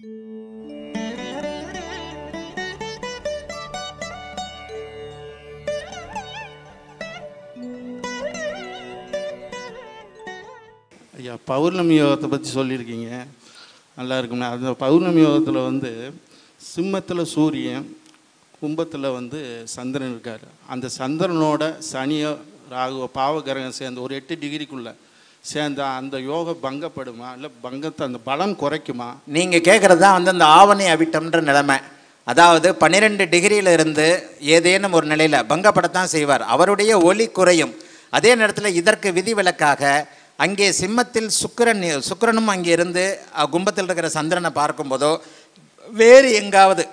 ஐயா பௌர்ணமி யோகத்தை பற்றி சொல்லியிருக்கீங்க நல்லா இருக்கும்ண்ணா அந்த பௌர்ணமி யோகத்தில் வந்து சிம்மத்தில் சூரியன் கும்பத்தில் வந்து சந்திரன் இருக்கார் அந்த சந்திரனோட சனியோ ராகுவோ பாவ கிரகம் சேர்ந்து ஒரு எட்டு டிகிரிக்குள்ளே சேர்ந்தா அந்த யோகம் பங்கப்படுமா இல்லை பங்கத்தை அந்த பலம் குறைக்குமா நீங்கள் கேட்குறது தான் வந்து அந்த ஆவணி அவிட்டம்ன்ற நிலைமை அதாவது பன்னிரெண்டு டிகிரியில இருந்து ஏதேனும் ஒரு நிலையில் பங்கப்படத்தான் செய்வார் அவருடைய ஒளி குறையும் அதே நேரத்தில் இதற்கு விதிவிலக்காக அங்கே சிம்மத்தில் சுக்கிரன் சுக்கிரனும் அங்கே இருந்து அஹ், கும்பத்தில் இருக்கிற சந்திரனை பார்க்கும்போதோ வேறு எங்காவது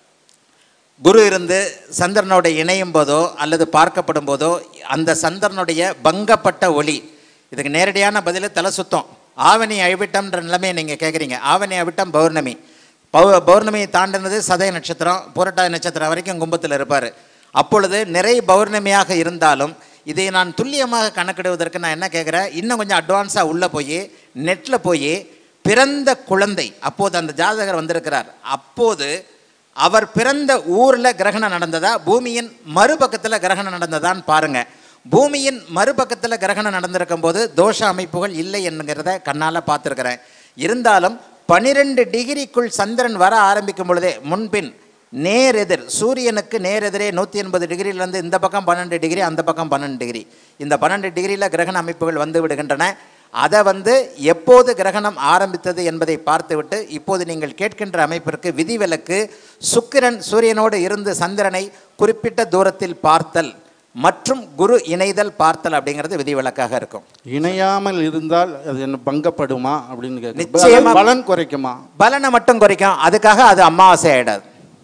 குரு இருந்து சந்திரனோட இணையும் போதோ அல்லது பார்க்கப்படும் போதோ அந்த சந்திரனுடைய பங்கப்பட்ட ஒளி இதுக்கு நேரடியான பதில் தலை சுத்தம் ஆவணி அழிவிட்டம்ன்ற நிலைமையை நீங்கள் கேட்குறீங்க ஆவணி அவிட்டம் பௌர்ணமி பௌ பௌர்ணமியை தாண்டினது சதய நட்சத்திரம் புரட்டாதி நட்சத்திரம் வரைக்கும் கும்பத்தில் இருப்பார் அப்பொழுது நிறை பௌர்ணமியாக இருந்தாலும் இதை நான் துல்லியமாக கணக்கிடுவதற்கு நான் என்ன கேட்குறேன் இன்னும் கொஞ்சம் அட்வான்ஸாக உள்ளே போய் நெட்டில் போய் பிறந்த குழந்தை அப்போது அந்த ஜாதகர் வந்திருக்கிறார் அப்போது அவர் பிறந்த ஊரில் கிரகணம் நடந்ததா பூமியின் மறுபக்கத்தில் கிரகணம் நடந்ததான்னு பாருங்க பூமியின் மறுபக்கத்தில் கிரகணம் நடந்திருக்கும் போது தோஷ அமைப்புகள் இல்லை என்கிறத கண்ணால் பார்த்துருக்கிறேன் இருந்தாலும் பனிரெண்டு டிகிரிக்குள் சந்திரன் வர ஆரம்பிக்கும் பொழுதே முன்பின் நேர் எதிர் சூரியனுக்கு நேர் எதிரே நூற்றி எண்பது டிகிரியிலேருந்து இந்த பக்கம் பன்னெண்டு டிகிரி அந்த பக்கம் பன்னெண்டு டிகிரி இந்த பன்னெண்டு டிகிரியில் கிரகண அமைப்புகள் வந்து விடுகின்றன அதை வந்து எப்போது கிரகணம் ஆரம்பித்தது என்பதை பார்த்துவிட்டு இப்போது நீங்கள் கேட்கின்ற அமைப்பிற்கு விதிவிலக்கு சுக்கிரன் சூரியனோடு இருந்து சந்திரனை குறிப்பிட்ட தூரத்தில் பார்த்தல் மற்றும் குரு இணைதல் பார்த்தல் அப்படிங்கிறது விதிவிலக்காக இருக்கும் இணையாமல் இருந்தால் அது என்ன பங்கப்படுமா அப்படின்னு கேட்குறேன் நிச்சயமா. பலன் குறைக்குமா பலனை மட்டும் குறைக்கும் அதுக்காக அது அமாவாசை ஆயிடாது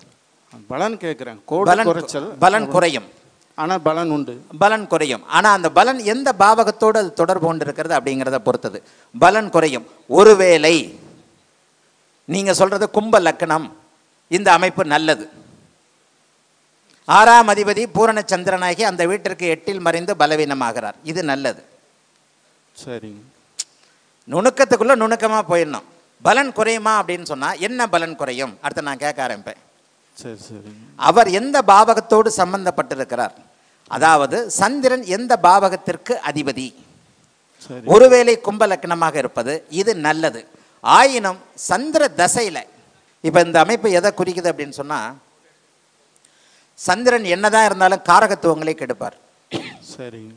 பலன் கேட்குறேன் கோடு பலன் குறைச்சல் பலன் குறையும் ஆனால் பலன் உண்டு பலன் குறையும் ஆனால் அந்த பலன் எந்த பாவகத்தோடு அது தொடர்பு கொண்டு இருக்கிறது அப்படிங்கிறத பொறுத்தது பலன் குறையும் ஒருவேளை நீங்கள் சொல்கிறது கும்ப லக்னம் இந்த அமைப்பு நல்லது ஆறாம் அதிபதி பூரண சந்திரனாகி அந்த வீட்டிற்கு எட்டில் மறைந்து பலவீனமாகிறார் இது நல்லது சரிங்க நுணுக்கத்துக்குள்ளே நுணுக்கமாக போயிடணும் பலன் குறையுமா அப்படின்னு சொன்னால் என்ன பலன் குறையும் அடுத்து நான் கேட்க ஆரம்பிப்பேன் சரி சரிங்க அவர் எந்த பாவகத்தோடு சம்பந்தப்பட்டிருக்கிறார் அதாவது சந்திரன் எந்த பாவகத்திற்கு அதிபதி சரி ஒருவேளை கும்ப லக்னமாக இருப்பது இது நல்லது ஆயினும் சந்திர தசையில் இப்போ இந்த அமைப்பு எதை குறிக்குது அப்படின்னு சொன்னால் சந்திரன் என்னதான் இருந்தாலும் காரகத்துவங்களை கெடுப்பார் சரிங்க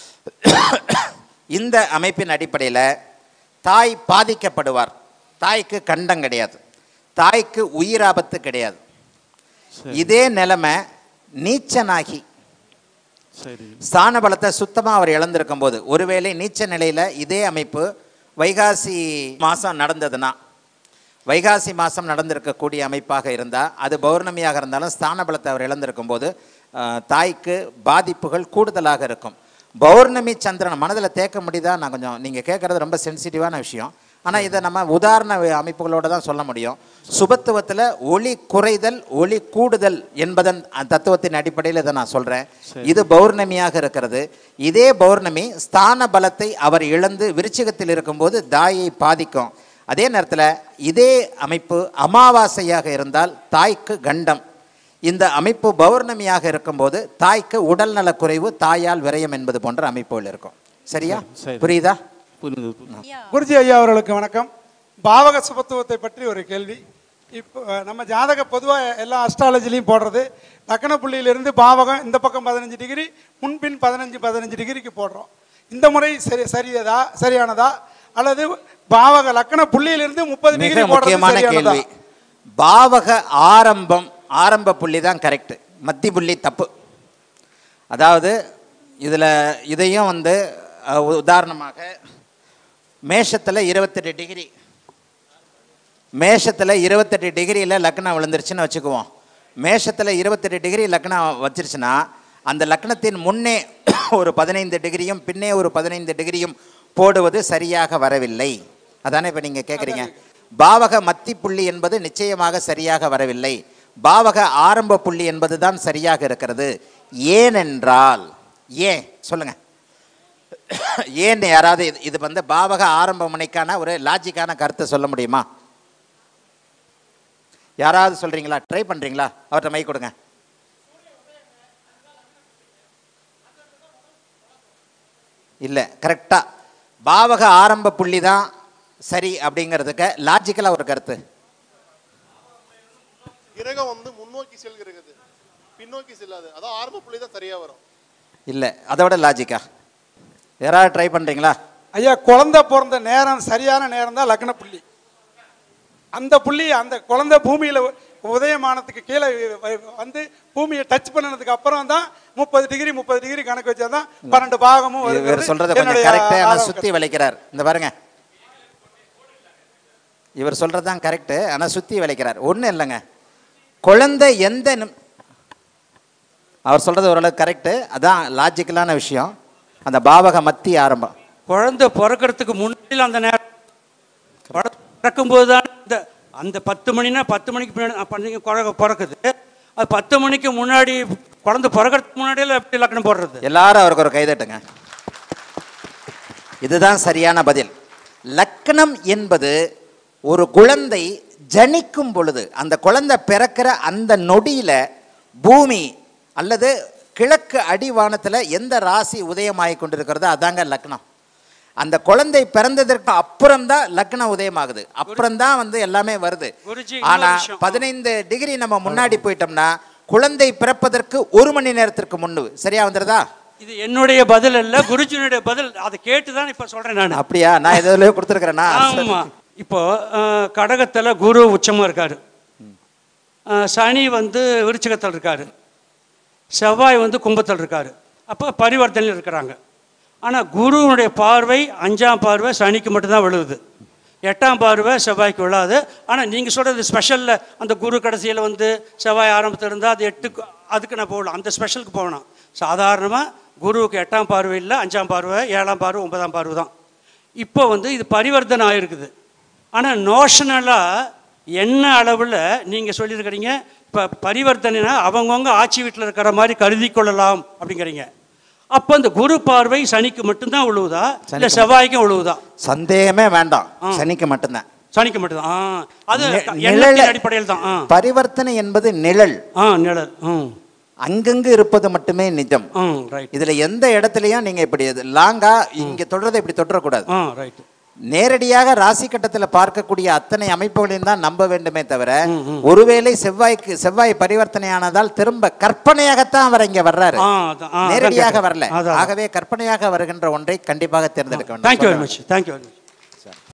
இந்த அமைப்பின் அடிப்படையில் தாய் பாதிக்கப்படுவார் தாய்க்கு கண்டம் கிடையாது தாய்க்கு உயிராபத்து கிடையாது சரி இதே நிலைமை நீச்சனாகி சரி ஸ்தான பலத்தை சுத்தமாக அவர் இழந்திருக்கும் போது ஒருவேளை நீச்ச நிலையில் இதே அமைப்பு வைகாசி மாதம் நடந்ததுன்னா வைகாசி மாதம் நடந்திருக்கக்கூடிய அமைப்பாக இருந்தால் அது பௌர்ணமியாக இருந்தாலும் ஸ்தான பலத்தை அவர் இழந்திருக்கும் போது ஆஹ், தாய்க்கு பாதிப்புகள் கூடுதலாக இருக்கும் பௌர்ணமி சந்திரன் மனதில் தேக்க முடியுதா நான் கொஞ்சம் நீங்கள் கேட்குறது ரொம்ப சென்சிட்டிவான விஷயம் ஆனால் இதை நம்ம உதாரண அமைப்புகளோட தான் சொல்ல முடியும் சுபத்துவத்தில் ஒளி குறைதல் ஒளி கூடுதல் என்பதன் அந்த தத்துவத்தின் அடிப்படையில் இதை நான் சொல்கிறேன் இது பௌர்ணமியாக இருக்கிறது இதே பௌர்ணமி ஸ்தான பலத்தை அவர் இழந்து விருச்சிகத்தில் இருக்கும்போது தாயை பாதிக்கும் அதே நேரத்தில் இதே அமைப்பு அமாவாசையாக இருந்தால் தாய்க்கு கண்டம் இந்த அமைப்பு பௌர்ணமியாக இருக்கும்போது தாய்க்கு உடல்நலக் குறைவு தாயால் விரயம் என்பது போன்ற அமைப்புகள் இருக்கும் சரியா சரி. புரியுதா புரியுது புரியுது. குருஜி ஐயா அவர்களுக்கு வணக்கம் பாவக சுபத்துவத்தை பற்றி ஒரு கேள்வி இப்போ அஹ், நம்ம ஜாதக பொதுவாக எல்லா அஸ்ட்ராலஜிலையும் போடுறது லக்கண புள்ளியிலிருந்து பாவகம் இந்த பக்கம் பதினஞ்சு டிகிரி முன்பின் பதினஞ்சு பதினஞ்சு டிகிரிக்கு போடுறோம் இந்த முறை சரி சரியதா சரியானதா அல்லது பாவக லக்கண புள்ளியிலிருந்து முப்பது மிக டிகிரி போடுறது முக்கியமான சரியானதா கேள்வி பாவக ஆரம்பம் ஆரம்ப புள்ளி தான் கரெக்ட் மத்தி புள்ளி தப்பு அதாவது இதில் இதையும் வந்து அஹ், உதாரணமாக மேஷத்தில் இருபத்தெட்டு டிகிரி மேஷத்தில் இருபத்தெட்டு டிகிரியில் லக்னம் விழுந்துருச்சுன்னு வச்சுக்குவோம் மேஷத்தில் இருபத்தெட்டு டிகிரி லக்னம் வச்சிருச்சுன்னா அந்த லக்னத்தின் முன்னே ஒரு பதினைந்து டிகிரியும் பின்னே ஒரு பதினைந்து டிகிரியும் போடுவது சரியாக வரவில்லை அதானே இப்போ நீங்கள் கேட்குறீங்க பாவக மத்தி புள்ளி என்பது நிச்சயமாக சரியாக வரவில்லை பாவக ஆரம்ப புள்ளி என்பது தான் சரியாக இருக்கிறது ஏனென்றால் ஏன் சொல்லுங்க ஏன் யாராவது இது- இது வந்து பாவக ஆரம்ப முனைக்கான ஒரு லாஜிக்கான கருத்தை சொல்ல முடியுமா யாராவது சொல்றீங்களா ட்ரை பண்றீங்களா அவர்கிட்ட மை கொடுங்க இல்லை கரெக்டாக பாவக ஆரம்ப புள்ளி தான் சரி அப்படிங்கிறதுக்கு லாஜிக்கலாக ஒரு கருத்து கிரகம் வந்து முன்னோக்கி செல்கிறது பின்னோக்கி செல்லாது அதான் ஆரம்ப புள்ளி தான் சரியா வரும் இல்லை அதோட லாஜிக்கா யாராவது ட்ரை பண்ணுறீங்களா ஐயா குழந்தை பிறந்த நேரம் சரியான நேரம் தான் லக்ன புள்ளி அந்த புள்ளி அந்த குழந்தை பூமியில உதயமானத்துக்கு கீழே வ- வந்து பூமியை டச் பண்ணனதுக்கு அப்புறம் தான் முப்பது டிகிரி முப்பது டிகிரி கணக்கு வச்சாதான் பன்னெண்டு பாகமும் இவர் வருகிறது. சொல்றத கொஞ்சம் என்னுடைய கரெக்டாக ஆனால் ஆரம்ப சுற்றி விளைக்கிறார் இந்த பாருங்க இவர் சொல்றது தான் கரெக்டு ஆனால் சுற்றி விளைக்கிறார் ஒன்றும் இல்லைங்க குழந்தை எந்த நிம்- அவர் சொல்றது ஓரளவுக்கு கரெக்டு அதான் லாஜிக்கலான விஷயம் அந்த பாவக மத்தி ஆரம்பம் குழந்தை பிறக்கிறதுக்கு முன்னாடி அந்த நேரம் குழந்தை பிறக்கும்போது தான் இந்த அந்த பத்து மணினா பத்து மணிக்கு பின்னாடி பண்ணீங்க குழந்தை பிறக்குது அது பத்து மணிக்கு முன்னாடி குழந்தை பிறக்கிறதுக்கு முன்னாடியே எப்படி லக்னம் போடுறது எல்லாரும் அவருக்கு ஒரு கைதட்டுங்க இதுதான் சரியான பதில் லக்னம் என்பது ஒரு குழந்தை ஜனிக்கும் பொழுது அந்த குழந்தை பிறக்கிற அந்த நொடியில பூமி அல்லது கிழக்கு அடிவானத்துல எந்த ராசி உதயமாகி கொண்டிருக்கிறதோ அதாங்க லக்னம் அந்த குழந்தை பிறந்ததற்கு அப்புறம் தான் லக்னம் உதயமாகுது அப்புறம் தான் வந்து எல்லாமே வருது குருஜி, இன்னொரு ஆனா விஷயம். பதினைந்து டிகிரி நம்ம முன்னாடி போயிட்டோம்னா குழந்தை பிறப்பதற்கு ஒரு மணி நேரத்திற்கு முன்பு சரியா வந்துருதா இது என்னுடைய பதில் அல்ல குருஜினுடைய பதில் அதை கேட்டு தான் இப்ப சொல்றேன் நான் அப்படியா நான் எதுலயோ கொடுத்துருக்கிறேன்னா ஆமா இப்போ அஹ், கடகத்துல குரு உச்சமா இருக்காரு அஹ், சனி வந்து விருச்சிகத்தில் இருக்காரு செவ்வாய் வந்து கும்பத்தில் இருக்காரு அப்போ பரிவர்த்தனையில் இருக்கிறாங்க ஆனால் குருவுடைய பார்வை அஞ்சாம் பார்வை சனிக்கு மட்டும்தான் விழுகுது எட்டாம் பார்வை செவ்வாய்க்கு விழாது ஆனால் நீங்கள் சொல்கிறது ஸ்பெஷலில் அந்த குரு கடைசியில் வந்து செவ்வாய் ஆரம்பத்தில் இருந்தால் அது எட்டுக்கு அதுக்கு நான் போகலாம் அந்த ஸ்பெஷலுக்கு போகணும் சாதாரணமாக குருவுக்கு எட்டாம் பார்வை இல்லை அஞ்சாம் பார்வை ஏழாம் பார்வை ஒன்பதாம் பார்வை தான் இப்போ வந்து இது பரிவர்த்தனை ஆயிருக்குது ஆனால் நோஷனலாக என்ன அளவில் நீங்கள் சொல்லியிருக்கிறீங்க இப்போ பரிவர்த்தனைனா அவங்கவுங்க ஆட்சி வீட்டில் இருக்கிற மாதிரி கருதி கொள்ளலாம் அப்படிங்கிறீங்க அப்போ இந்த குரு பார்வை சனிக்கு மட்டும்தான் விழுவுதா இல்லை செவ்வாய்க்கும் விழுவுதா சந்தேகமே வேண்டாம் சனிக்கு மட்டும்தான் சனிக்கு மட்டும்தான் ஆ அது நி- எண்ணத்தின் நிழல- அடிப்படையில் தான் ஆ பரிவர்த்தனை என்பது நிழல் ஆ நிழல் ம் அங்கங்கு இருப்பது மட்டுமே நிஜம் ம் ரைட் இதுல எந்த இடத்துலயும் நீங்க இப்படி லாங்கா இங்க தொடுறதை இப்படி தொட்டுறக்கூடாது ஆ ரைட் நேரடியாக ராசி கட்டத்துல பார்க்கக்கூடிய அத்தனை அமைப்புகளையும் தான் நம்ப வேண்டுமே தவிர ஒருவேளை செவ்வாய்க்கு செவ்வாய் பரிவர்த்தனையானதால் திரும்ப கற்பனையாகத்தான் அவர் இங்க வர்றாரு ஆ அதான் ஆ, அதான் நேரடியாக கேட்டேன். வரல அதான் ஆகவே கற்பனையாக வருகின்ற ஒன்றை கண்டிப்பாக தேர்ந்தெடுக்க வேண்டும் thank you very much thank you very much